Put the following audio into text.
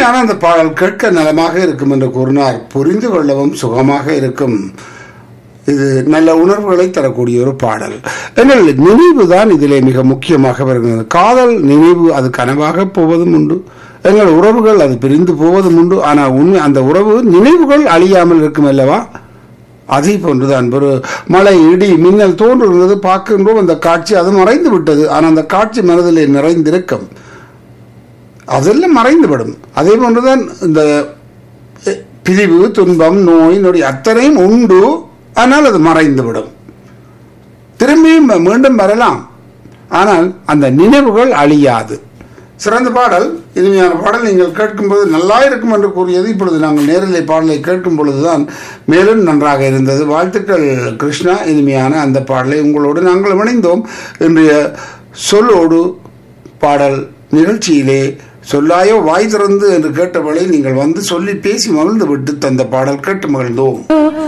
இனிமையான அந்த பாடல் கேட்க நலமாக இருக்கும் என்று கூறினார் புரிந்து கொள்ளவும் சுகமாக இருக்கும் இது நல்ல உணர்வுகளை தரக்கூடிய ஒரு பாடல் எங்கள் நினைவு தான் இதிலே மிக முக்கியமாக வருகிறது காதல் நினைவு அது கனவாக போவதும் உண்டு எங்கள் உறவுகள் அது பிரிந்து போவதும் உண்டு ஆனால் உண்மை அந்த உறவு நினைவுகள் அழியாமல் இருக்கும் அல்லவா அதே போன்றுதான் ஒரு மழை இடி மின்னல் தோன்றுகிறது பார்க்கின்றோம் அந்த காட்சி அது மறைந்து விட்டது ஆனால் அந்த காட்சி மனதிலே நிறைந்திருக்கும் அதெல்லாம் மறைந்துவிடும் அதே போன்றுதான் இந்த எ, பிரிவு துன்பம் நோய் நொடி அத்தனையும் உண்டு ஆனால் அது மறைந்துவிடும் திரும்பியும் மீண்டும் வரலாம் ஆனால் அந்த நினைவுகள் அழியாது சிறந்த பாடல் இனிமையான பாடல் நீங்கள் கேட்கும்போது நல்லா இருக்கும் என்று கூறியது இப்பொழுது நாங்கள் நேரிலே பாடலை கேட்கும் பொழுதுதான் மேலும் நன்றாக இருந்தது வாழ்த்துக்கள் கிருஷ்ணா இனிமையான அந்த பாடலை உங்களோடு நாங்கள் இணைந்தோம் இன்றைய சொல்லோடு பாடல் நிகழ்ச்சியிலே சொல்லாயோ வாய் திறந்து என்று கேட்டவளை நீங்கள் வந்து சொல்லி பேசி மகிழ்ந்து விட்டு தந்த பாடல் கேட்டு மகிழ்ந்தோம்